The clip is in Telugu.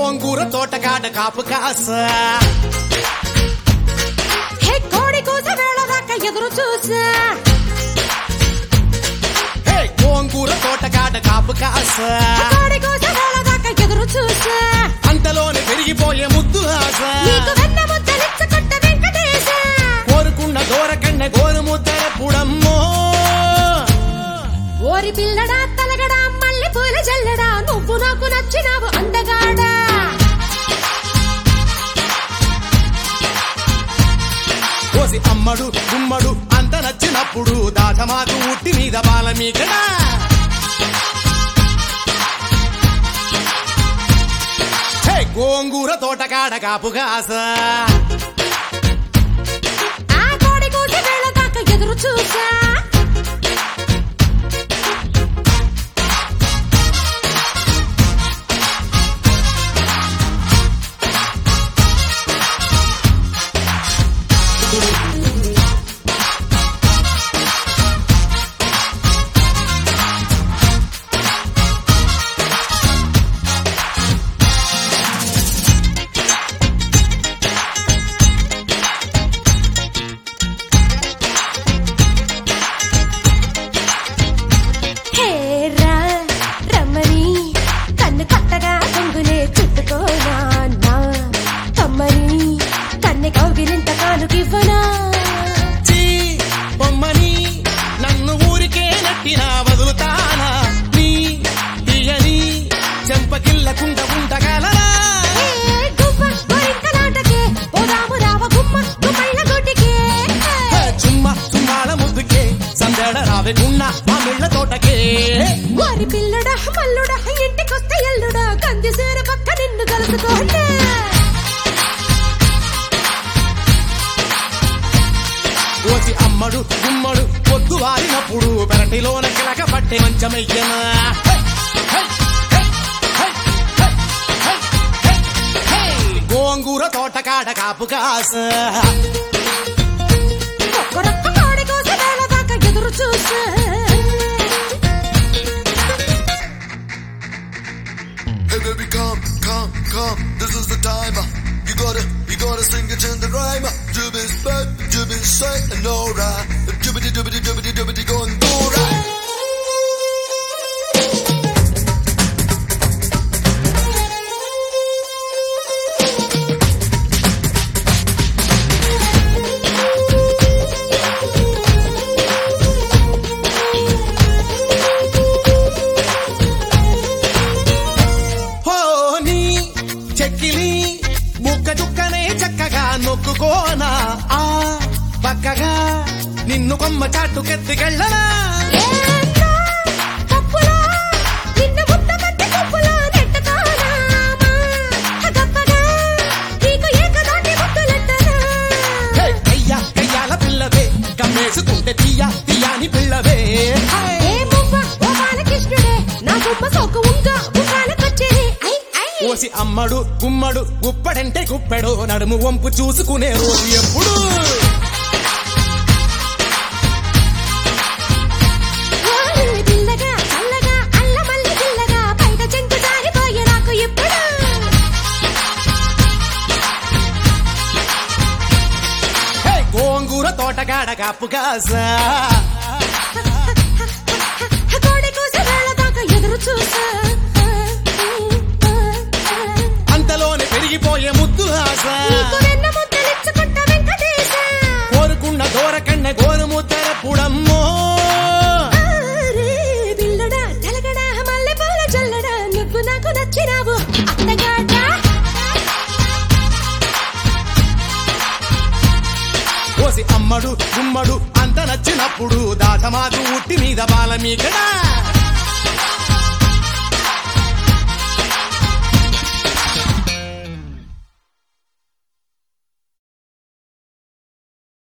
గోంగూర తోటకాడ కాపు కాస హే కోడి కూస వేళ దాకా ఎదురు చూసా హే గోంగూర తోటకాడ కాపు కాస కోడి కూస వేళ దాకా ఎదురు చూసా అంతలోనే పెరిగిపోయే ముద్దు ఆశ నీకు వెన్న ముద్దలిచ్చుకుంట వెంకటేశ కోరుకున్న దూరకన్న గోరు ముద్దర పుడమ్మో ఓరి పిల్లడా తలగడా మల్లె పూల జల్లడా నువ్వు నాకు నచ్చినావు అందగాడా కోసి అమ్మడు గుమ్మడు అంత నచ్చినప్పుడు దాటమాకు ఉట్టి మీద బాల మీకడా హే గోంగూర తోటకాడ కాపు కాస ఆ కోడి కూస వేళ దాకా ఎదురు చూసా హే రా రమ్మని కన్ను కొత్తగా కొంగులే చుట్టుకోనా నా కమ్మని కన్నె కౌగిలింత కానుకివ్వనా చీ బొమ్మని నన్ను ఊరికే నట్టినా వదులుతానా నీ తీయని చెంపకిల్లకుండ ఉండగలరా ఏ గువ్వ గోరింకలాటకే పోదాము రావ గుమ్మ గుమ్మళ్ళ గుడ్డికే హే చుమ్మ చుమ్మాల ముద్దుకే సందడ రావెకున్న మా మిళ్ళ తోటకే వారి పిల్లడా మల్లుడా ఇంటికొస్తే ఎల్లుడా కంది సేర పక్క నిన్ను కలుసుకోండి కోసి అమ్మడు గుమ్మడు పొద్దు వారినప్పుడు పెరటిలోన కిలక పట్టే మంచమయ్యనా హే, హే, హే, హే, హే, హే, హే, హే. గోంగూర తోటకాడ కాపు కాస ఒక్కరొక్క కోడి కోస వేళ దాకా ఎదురు చూసా Hey baby, come, come, come. This is the time. You gotta, you gotta sing it in the rhyme. Jibby spit, jibby straight and alright. Jibbity jibbity jibbity jibbity going alright. హోని చెక్కిలి ముక్క చుక్కనే చక్కగా నొక్కుకోనా ఆ పక్కగా నిన్ను కొమ్మ చాటుకెత్తికెళ్ళనా ఏంటో తప్పులా నిన్ను ముద్దమంటే తప్పులా నెట్టుకోనామా గప్పగా నీకు ఏకదాటి ముద్దులెట్టనా హే, కయ్య కయ్యాల పిల్లవే కమ్మేసుకుంటే తీయ తీయాని పిల్లవే హే. ఏ మువ్వ ఓ బాలకృష్ణుడే నా గుమ్మ సోకు ఉంగ ముఖాలకొచ్చేది ఐ ఐ ఓసి అమ్మడు గుమ్మడు గుప్పడంటే గుప్పెడు నడుము వంపు చూసుకునే రోజు ఎప్పుడు ఓరి పిల్లగా చల్లగా అల్లమల్లి పిల్లగా బయట చెంగు జారిపోయే నాకు ఎప్పుడు హే, గోంగూర తోటగాడ కాపు కాసా కోడి కూస వేళ దాకా ఎదురు చూసా అంతలోనే పెరిగిపోయే ముద్దు ఆశ నీకు వెన్న ముద్దలిచ్చుకుంటా వెంకటేశ కోరుకున్న దూరకన్న గోరు ముద్దర పుడమ్మో ఆరే బిల్లడా తెలగడా మల్లె పూల జల్లడా నువ్వు నాకు నచ్చినావు అత్తగాడా కోసి అమ్మడు గుమ్మడు అంత నచ్చినప్పుడు దాటమాకు ఉట్టి మీద బాల మీకడా